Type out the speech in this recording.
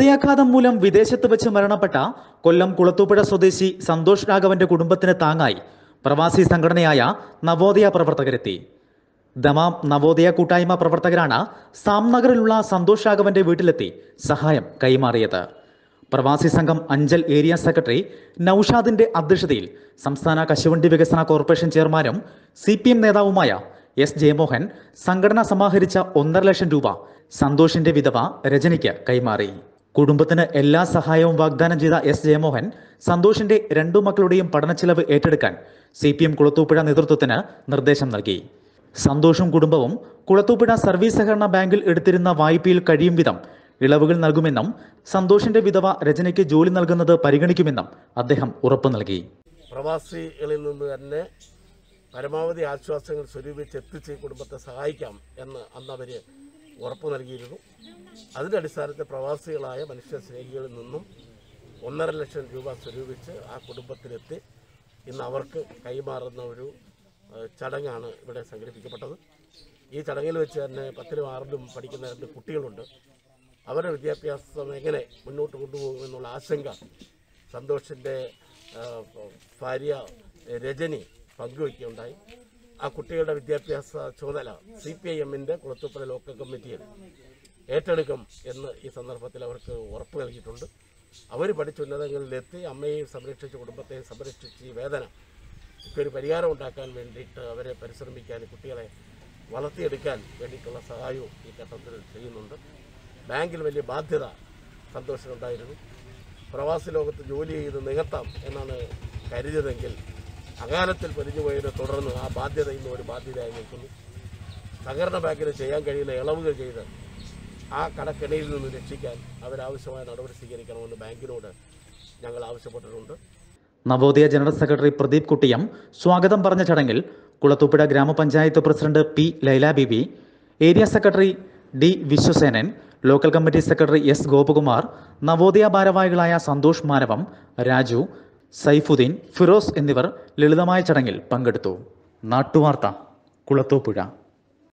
സൂര്യാഘാതം മൂലം വിദേശത്ത് വെച്ച് മരണപ്പെട്ട കൊല്ലം കുളത്തൂപ്പുഴ സ്വദേശി സന്തോഷ് രാഘവന്റെ കുടുംബത്തിന് താങ്ങായി പ്രവാസി സംഘടനയായ നവോദയ പ്രവർത്തകരെത്തി ദമാം നവോദയ കൂട്ടായ്മ പ്രവർത്തകരാണ് സാംനഗറിലുള്ള സന്തോഷ് രാഘവന്റെ വീട്ടിലെത്തി സഹായം കൈമാറിയത് പ്രവാസി സംഘം അഞ്ചൽ ഏരിയ സെക്രട്ടറി നൌഷാദിന്റെ അധ്യക്ഷതയിൽ സംസ്ഥാന കശുവണ്ടി വികസന കോർപ്പറേഷൻ ചെയർമാനും സി പി എം നേതാവുമായ എസ് ജയമോഹൻ സംഘടന സമാഹരിച്ച ഒന്നര ലക്ഷം രൂപ സന്തോഷിന്റെ വിധവ രജനിക്ക് കൈമാറി കുടുംബത്തിന് എല്ലാ സഹായവും വാഗ്ദാനം ചെയ്ത എസ് ജയമോഹൻ സന്തോഷിന്റെ രണ്ടു മക്കളുടെയും പഠനച്ചിലവ് ഏറ്റെടുക്കാൻ സി പി എം കുളത്തൂപ്പുഴ നേതൃത്വത്തിന് നിർദ്ദേശം നൽകി സന്തോഷും കുടുംബവും കുളത്തൂപ്പുഴ സർവീസ് സഹകരണ ബാങ്കിൽ എടുത്തിരുന്ന വായ്പയിൽ കഴിയും വിധം ഇളവുകൾ നൽകുമെന്നും സന്തോഷിന്റെ വിധവ രചനയ്ക്ക് ജോലി നൽകുന്നത് പരിഗണിക്കുമെന്നും അദ്ദേഹം ഉറപ്പു നൽകി പ്രവാസികളിൽ നിന്ന് തന്നെ പരമാവധി ആശ്വാസങ്ങൾ സ്വരൂപിച്ച് എത്തിച്ച് ഈ കുടുംബത്തെ സഹായിക്കാം എന്ന് അന്ന് അവർ ഉറപ്പ് നൽകിയിരുന്നു അതിൻ്റെ അടിസ്ഥാനത്തിൽ പ്രവാസികളായ മനുഷ്യ സ്നേഹികളിൽ നിന്നും ഒന്നര ലക്ഷം രൂപ സ്വരൂപിച്ച് ആ കുടുംബത്തിലെത്തി ഇന്ന് അവർക്ക് കൈമാറുന്ന ഒരു ഏഹ്, ചടങ്ങാണ് ഇവിടെ സംഘടിപ്പിക്കപ്പെട്ടത് ഈ ചടങ്ങിൽ വെച്ച് തന്നെ പത്തിലും ആറിലും പഠിക്കുന്ന രണ്ട് കുട്ടികളുണ്ട് അവരുടെ വിദ്യാഭ്യാസം എങ്ങനെ മുന്നോട്ട് കൊണ്ടുപോകുമെന്നുള്ള ആശങ്ക സന്തോഷിൻ്റെ ആ, ഭാര്യ രജനി പങ്കുവയ്ക്കുകയുണ്ടായി ആ കുട്ടികളുടെ വിദ്യാഭ്യാസ ചുമതല സി പി ഐ എമ്മിൻ്റെ കുളത്തൂപ്പുഴ ലോക്കൽ കമ്മിറ്റിയിൽ ഏറ്റെടുക്കും എന്ന് ഈ സന്ദർഭത്തിൽ അവർക്ക് ഉറപ്പ് നൽകിയിട്ടുണ്ട് അവർ പഠിച്ചുന്നതങ്ങളിലെത്തി അമ്മയെയും സംരക്ഷിച്ച് കുടുംബത്തെയും സംരക്ഷിച്ച് ഈ വേദന ഒരു പരിഹാരം ഉണ്ടാക്കാൻ വേണ്ടിയിട്ട് അവരെ പരിശ്രമിക്കാൻ കുട്ടികളെ വളർത്തിയെടുക്കാൻ വേണ്ടിയിട്ടുള്ള സഹായവും ഈ ഘട്ടത്തിൽ ചെയ്യുന്നുണ്ട് ബാങ്കിൽ വലിയ ബാധ്യത സന്തോഷമുണ്ടായിരുന്നു പ്രവാസി ലോകത്ത് ജോലി ചെയ്ത് നികത്താം എന്നാണ് കരുതിയതെങ്കിൽ അകാലത്തിൽ പൊലിഞ്ഞുപോയതിനെ തുടർന്ന് ആ ബാധ്യത ഇന്ന് ഒരു ബാധ്യതയായി നിൽക്കുന്നു സഹകരണ ബാങ്കിന് ചെയ്യാൻ കഴിയുന്ന ഇളവുകൾ ചെയ്ത് ആ കടക്കെണിയിൽ നിന്ന് രക്ഷിക്കാൻ അവരാവശ്യമായ നടപടി സ്വീകരിക്കണമെന്ന് ബാങ്കിനോട് ഞങ്ങൾ ആവശ്യപ്പെട്ടിട്ടുണ്ട് നവോദയ ജനറൽ സെക്രട്ടറി പ്രദീപ് കുട്ടിയം സ്വാഗതം പറഞ്ഞ ചടങ്ങിൽ കുളത്തൂപ്പുഴ ഗ്രാമപഞ്ചായത്ത് president P Laila Beevi area secretary D Viswasenan local committee secretary S Gopakumar Navodaya ഭാരവാഹികളായ സന്തോഷ് മാനവം രാജു സൈഫുദ്ദീൻ ഫിറോസ് എന്നിവർ ലളിതമായ ചടങ്ങിൽ പങ്കെടുത്തു നാട്ടുവാർത്ത കുളത്തൂപ്പുഴ